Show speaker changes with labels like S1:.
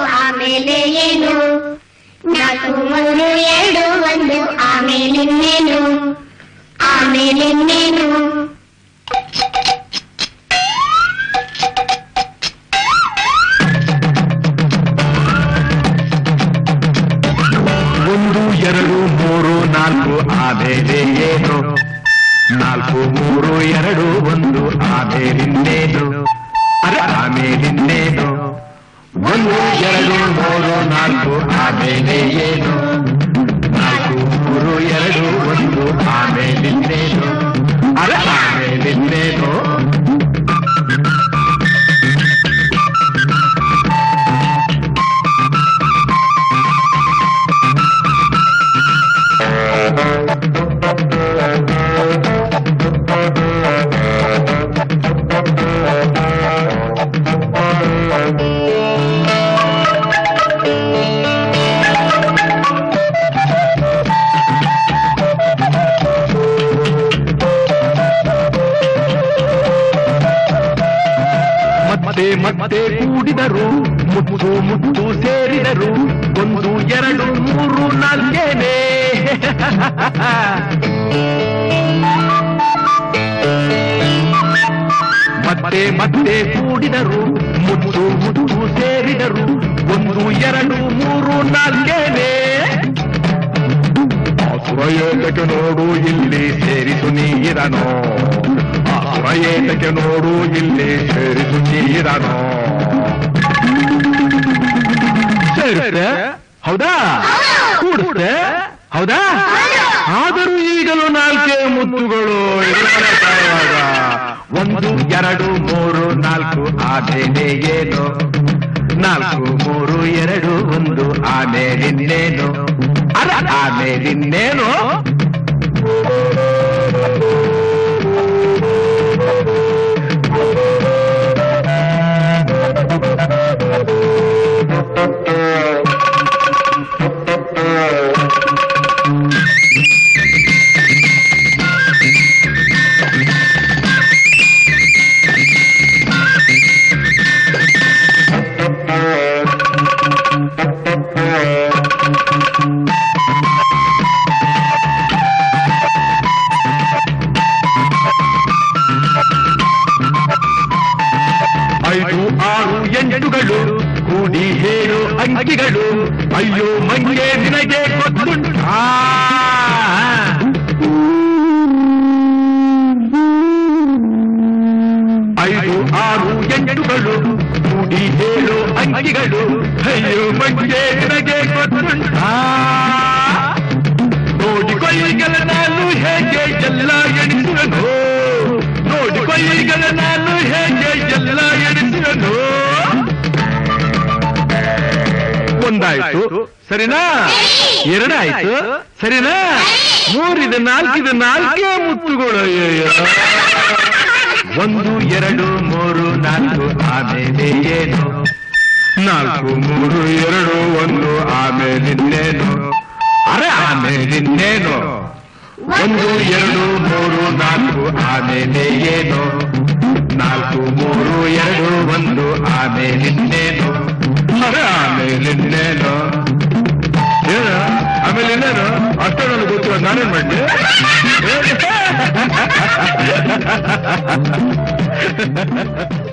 S1: ಆಮೇಲೆ ಏನು ನಾಲ್ಕು ಮೂರು ಎರಡು ಒಂದು ಆಮೇಲಿನ್ನೇನು ಆಮೇಲಿನ್ನೇನು
S2: ಒಂದು ಎರಡು ಮೂರು ನಾಲ್ಕು ಆಮೇಲೆ ಏನು ನಾಲ್ಕು ಮೂರು ಎರಡು ಒಂದು ಆಮೇಲಿನ್ನೇನು ಅರೆ ಆಮೇಲಿನ್ನೇನು ಒಂದು ಎರಡು ಮೂರು ನಾಲ್ಕು ಆಮೇಲೆ ಏನು ನಾಲ್ಕು ಮೂರು ಎರಡು ಒಂದು ಆಮೇಲಿನ್ನೇನು ಅರೆ ಆಮೇಲಿನ್ನೇನು ಮತ್ತೆ ಮತ್ತೆ ಕೂಡಿದರು ಮುತ್ತು ಮುತ್ತು ಸೇರಿದರು ಒಂದು ಎರಡು ಮೂರು ನಾಲ್ಕೇನೆ ಮತ್ತೆ ಮತ್ತೆ ಕೂಡಿದರು ಮುತ್ತು ಮುತ್ತು ಸೇರಿದರು ಒಂದು ಎರಡು ಮೂರು ನಾಲ್ಕೇನೆ ಸುರಯೇತಕ್ಕೆ ನೋಡು ಇಲ್ಲಿ ಸೇರಿಸು ನೀರನೋ ಆ ಸುರಯೇತಕ್ಕೆ ನೋಡು ಇಲ್ಲಿ ಸೇರಿಸು ನೀರನೋ ಸೇರಿಸ್ತೆ ಹೌದಾ ಕೂಡಿಸ್ತೆ ಹೌದಾ ಆದರೂ ಈಗಲೂ ನಾಲ್ಕೇ ಮುತ್ತುಗಳು ಇರುವರೆ ಕಾಯುವಾಗ. ಒಂದು ಎರಡು ಮೂರು ನಾಲ್ಕು ಆಮೇಲೆ ಏನು ನಾಲ್ಕು ಮೂರು ಎರಡು ಒಂದು ಆಮೇಲಿನ್ನೇನು ಅರ ಆಮೇಲಿನ್ನೇನು ಐದು ಆರು ಎಂಟುಗಳು ಕೂಡಿ ಏಳು ಅಂಕಿಗಳು ಅಯ್ಯೋ ಮಂಗೆ ನಿನಗೆ ಗೊತ್ತುಂಟಾ ಐದು ಆರು ಎಂಟುಗಳು ಕೂಡಿ ಏಳು ಅಂಕಿಗಳು ಅಯ್ಯೋ ಮಂಗೆ ನಿನಗೆ ಗೊತ್ತುಂಟಾ ನೋಡಿಕೊಳ್ಳಿಗಳ ನಾನು ಹೇಗೆ ಎಲ್ಲ ಎಣಿಸುವೆನು ನೋಡಿಕೊಳ್ಳಿಗಳ ನಾನು ಹೇಗೆ ಎಲ್ಲ ಎಣಿಸುವೆನು ಒಂದಾಯ್ತು ಸರಿನಾ ಎರಡಾಯ್ತು ಸರಿನಾ ಮೂರಿದೆ ನಾಲ್ಕಿದೆ ನಾಲ್ಕೇ ಮುತ್ತುಗಳು ಅಯ್ಯಯ್ಯೋ. ಒಂದು ಎರಡು ಮೂರು ನಾಲ್ಕು ಆಮೇಲೆ ಏನು ನಾಲ್ಕು ಮೂರು ಎರಡು ಒಂದು ಆಮೇಲಿನ್ನೇನು ಅರೆ ಆಮೇಲಿನ್ನೇನು ಒಂದು ಎರಡು ಮೂರು ನಾಲ್ಕು ಆಮೇಲೆ ಏನು ನಾಲ್ಕು ಮೂರು ಎರಡು ಒಂದು ಆಮೇಲಿನ್ನೇನು ಅರೆ ಆಮೇಲಿನ್ನೇನು ಏನು ಆಮೇಲೆ ಇನ್ನೇನು ಅಷ್ಟೇ ನನಗೆ ಗೊತ್ತಿರೋ ನಾನೇನ್ ಮಾಡಲಿ